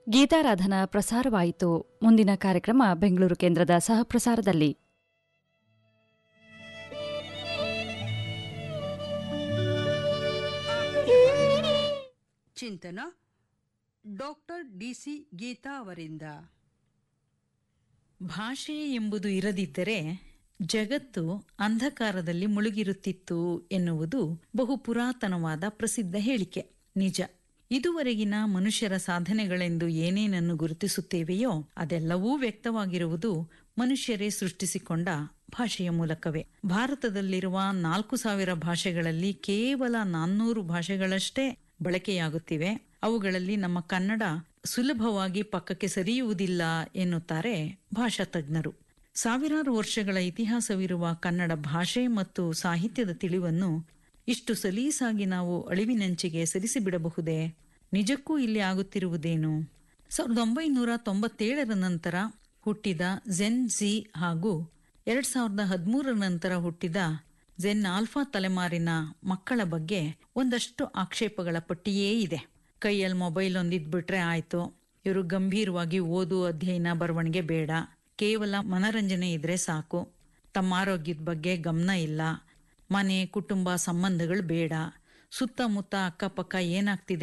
ಗೀತಾರಾಧನಾ ಪ್ರಸಾರವಾಯಿತು ಮುಂದಿನ ಕಾರ್ಯಕ್ರಮ ಬೆಂಗಳೂರು ಕೇಂದ್ರದ ಸಹಪ್ರಸಾರದಲ್ಲಿ ಚಿಂತನ ಡಾಕ್ಟರ್ ಡಿಸಿ ಗೀತಾ ಅವರಿಂದ ಭಾಷೆ ಎಂಬುದು ಇರದಿದ್ದರೆ ಜಗತ್ತು ಅಂಧಕಾರದಲ್ಲಿ ಮುಳುಗಿರುತ್ತಿತ್ತು ಎನ್ನುವುದು ಬಹು ಪುರಾತನವಾದ ಪ್ರಸಿದ್ಧ ಹೇಳಿಕೆ ನಿಜ ಇದುವರೆಗಿನ ಮನುಷ್ಯರ ಸಾಧನೆಗಳೆಂದು ಏನೇನನ್ನು ಗುರುತಿಸುತ್ತೇವೆಯೋ ಅದೆಲ್ಲವೂ ವ್ಯಕ್ತವಾಗಿರುವುದು ಮನುಷ್ಯರೇ ಸೃಷ್ಟಿಸಿಕೊಂಡ ಭಾಷೆಯ ಮೂಲಕವೇ ಭಾರತದಲ್ಲಿರುವ ನಾಲ್ಕು ಸಾವಿರ ಭಾಷೆಗಳಲ್ಲಿ ಕೇವಲ ನಾನ್ನೂರು ಭಾಷೆಗಳಷ್ಟೇ ಬಳಕೆಯಾಗುತ್ತಿವೆ ಅವುಗಳಲ್ಲಿ ನಮ್ಮ ಕನ್ನಡ ಸುಲಭವಾಗಿ ಪಕ್ಕಕ್ಕೆ ಸರಿಯುವುದಿಲ್ಲ ಎನ್ನುತ್ತಾರೆ ಭಾಷಾ ತಜ್ಞರು ಸಾವಿರಾರು ವರ್ಷಗಳ ಇತಿಹಾಸವಿರುವ ಕನ್ನಡ ಭಾಷೆ ಮತ್ತು ಸಾಹಿತ್ಯದ ತಿಳಿವನ್ನು ಇಷ್ಟು ಸಲೀಸಾಗಿ ನಾವು ಅಳಿವಿನಂಚಿಗೆ ಸರಿಸಿಬಿಡಬಹುದೇ ನಿಜಕ್ಕೂ ಇಲ್ಲಿ ಆಗುತ್ತಿರುವುದೇನು ಸಾವಿರದ ಒಂಬೈನೂರ ತೊಂಬತ್ತೇಳರ ನಂತರ ಹುಟ್ಟಿದ ಜೆನ್ ಜಿ ಹಾಗೂ ಎರಡ್ ಸಾವಿರದ ಹದಿಮೂರರ ನಂತರ ಹುಟ್ಟಿದ ಜೆನ್ ಆಲ್ಫಾ ತಲೆಮಾರಿನ ಮಕ್ಕಳ ಬಗ್ಗೆ ಒಂದಷ್ಟು ಆಕ್ಷೇಪಗಳ ಪಟ್ಟಿಯೇ ಇದೆ ಕೈಯಲ್ಲಿ ಮೊಬೈಲ್ ಒಂದಿದ್ಬಿಟ್ರೆ ಆಯ್ತು ಇವರು ಗಂಭೀರವಾಗಿ ಓದು ಅಧ್ಯಯನ ಬರವಣಿಗೆ ಬೇಡ ಕೇವಲ ಮನರಂಜನೆ ಇದ್ರೆ ಸಾಕು ತಮ್ಮ ಆರೋಗ್ಯದ ಬಗ್ಗೆ ಗಮನ ಇಲ್ಲ ಮನೆ ಕುಟುಂಬ ಸಂಬಂಧಗಳು ಬೇಡ ಸುತ್ತಮುತ್ತ ಅಕ್ಕಪಕ್ಕ ಏನಾಗ್ತಿದೆ